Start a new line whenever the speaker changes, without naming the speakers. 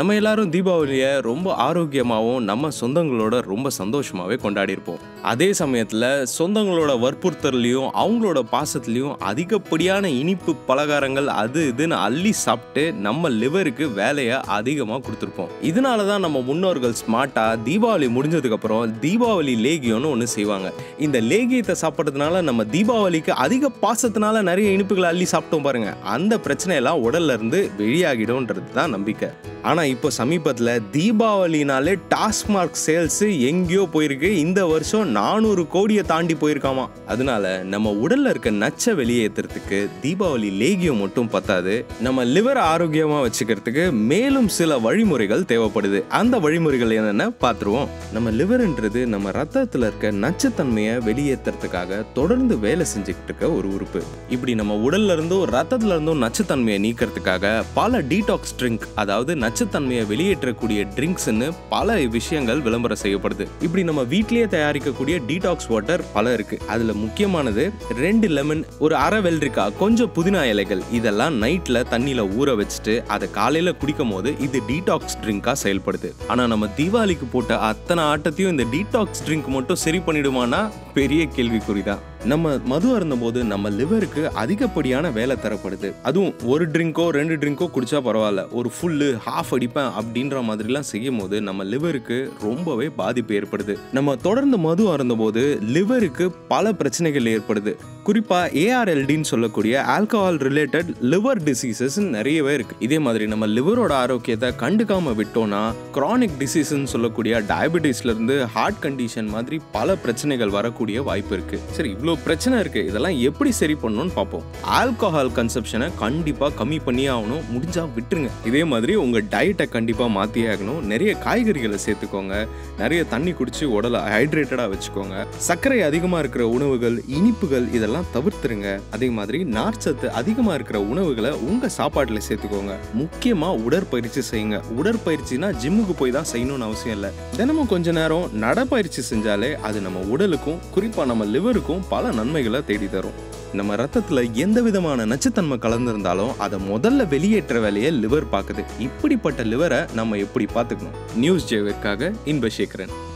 நம்ம எல்லாரும் தீபாவளியை ரொம்ப ஆரோக்கியமாகவும் நம்ம சொந்தங்களோட ரொம்ப சந்தோஷமாகவே கொண்டாடி இருப்போம் அதே சமயத்தில் சொந்தங்களோட வற்புறுத்தல்லையும் அவங்களோட பாசத்துலையும் அதிகப்படியான இனிப்பு பலகாரங்கள் அது இதுன்னு அள்ளி சாப்பிட்டு நம்ம லிவருக்கு வேலையை அதிகமாக கொடுத்துருப்போம் இதனால தான் நம்ம முன்னோர்கள் ஸ்மார்ட்டாக தீபாவளி முடிஞ்சதுக்கப்புறம் தீபாவளி லேகியம்னு ஒன்று செய்வாங்க இந்த லேகியத்தை சாப்பிட்றதுனால நம்ம தீபாவளிக்கு அதிக பாசத்தினால நிறைய இனிப்புகளை அள்ளி சாப்பிட்டோம் பாருங்க அந்த பிரச்சனையெல்லாம் உடல்ல இருந்து வெளியாகிடும்ன்றது தான் நம்பிக்கை ஆனால் இப்போ சமீபத்தில் தீபாவளினாலே டாஸ்மார்க் சேல்ஸ் எங்கேயோ போயிருக்கு இந்த வருஷம் நானூறு கோடியை தாண்டி போயிருக்காமா அதனால நம்ம உடல்ல இருக்க நச்சை வெளியேற்றுறதுக்கு தீபாவளி லேகியம் மட்டும் பத்தாது நம்ம லிவர் ஆரோக்கியமாக வச்சுக்கிறதுக்கு மேலும் சில வழிமுறைகள் தேவைப்படுது அந்த வழிமுறைகள் என்னென்ன பார்த்துருவோம் நம்ம லிவர்ன்றது நம்ம ரத்தத்தில் இருக்க நச்சுத்தன்மையை வெளியேற்றுறதுக்காக தொடர்ந்து வேலை செஞ்சுக்கிட்டு இருக்க ஒரு உறுப்பு இப்படி நம்ம உடல்ல இருந்தும் ரத்தத்துல இருந்தும் நச்சுத்தன்மையை நீக்கிறதுக்காக பல டீடாக்ஸ் ட்ரிங்க் அதாவது நச்சுத்தன்மையை வெளியேற்றக்கூடிய ட்ரிங்க்ஸ்னு பல விஷயங்கள் விளம்பரம் செய்யப்படுது இப்படி நம்ம வீட்லயே தயாரிக்கக்கூடிய டீடாக்ஸ் வாட்டர் பல இருக்கு அதுல முக்கியமானது ரெண்டு லெமன் ஒரு அரை வெள்ளரிக்காய் கொஞ்சம் புதினா இலைகள் இதெல்லாம் நைட்ல தண்ணியில ஊற வச்சுட்டு அதை காலையில குடிக்கும் போது இது டீடாக்ஸ் ட்ரிங்கா செயல்படுது ஆனா நம்ம தீபாவளிக்கு போட்ட அத்தனை ஆட்டத்தையும் இந்த டீடாக்ஸ் ட்ரிங்க் மட்டும் சரி பண்ணிடுமானா பெரிய கேள்விக்குறிதான் நம்ம மது அருந்தும் போது நம்ம லிவருக்கு அதிகப்படியான வேலை தரப்படுது அதுவும் ஒரு ட்ரிங்கோ ரெண்டு ட்ரிங்கோ குடிச்சா பரவாயில்ல ஒரு ஃபுல்லு ஹாஃப் அடிப்பேன் அப்படின்ற மாதிரிலாம் செய்யும் போது நம்ம லிவருக்கு ரொம்பவே பாதிப்பு ஏற்படுது நம்ம தொடர்ந்து மது அருந்தும் போது லிவருக்கு பல பிரச்சனைகள் ஏற்படுது குறிப்பா ஏஆர்எல்டின்னு சொல்லக்கூடிய ஆல்கஹால் ரிலேட்டட் லிவர் டிசீசஸ் நிறையவே இருக்கு இதே மாதிரி நம்ம லிவரோட ஆரோக்கியத்தை கண்டுக்காம விட்டோம்னா கிரானிக் டிசீஸ்ன்னு சொல்லக்கூடிய டயபெட்டிஸ்ல இருந்து ஹார்ட் கண்டிஷன் மாதிரி பல பிரச்சனைகள் வரக்கூடிய வாய்ப்பு இருக்கு சரி இவ்வளோ பிரச்சனை இருக்கு இதெல்லாம் எப்படி சரி பண்ணணும்னு பார்ப்போம் ஆல்கஹால் கன்சப்ஷனை கண்டிப்பா கம்மி பண்ணியே ஆகணும் முடிஞ்சா விட்டுருங்க இதே மாதிரி உங்க டயட்டை கண்டிப்பா மாத்தியே ஆகணும் நிறைய காய்கறிகளை சேர்த்துக்கோங்க நிறைய தண்ணி குடிச்சு உடலை ஹைட்ரேட்டடா வச்சுக்கோங்க சர்க்கரை அதிகமா இருக்கிற உணவுகள் இனிப்புகள் இதெல்லாம் தவிர்த்துருங்க அதே மாதிரி நார்ச்சத்து அதிகமா இருக்கிற உணவுகளை உங்க சாப்பாட்டுல சேர்த்துக்கோங்க முக்கியமா உடற்பயிற்சி செய்யுங்க உடற்பயிற்சினா ஜிம்முக்கு போய் தான் செய்யணும்னு அவசியம் இல்லை தினமும் கொஞ்ச நேரம் நடைப்பயிற்சி செஞ்சாலே அது நம்ம உடலுக்கும் குறிப்பா நம்ம லிவருக்கும் பல நன்மைகளை தேடி தரும் நம்ம ரத்தத்துல எந்த விதமான நச்சுத்தன்மை கலந்திருந்தாலும் அதை முதல்ல வெளியேற்ற வேலையை லிவர் பார்க்குது இப்படிப்பட்ட லிவரை நம்ம எப்படி பார்த்துக்கணும் நியூஸ் ஜேவிற்காக இன்பசேகரன்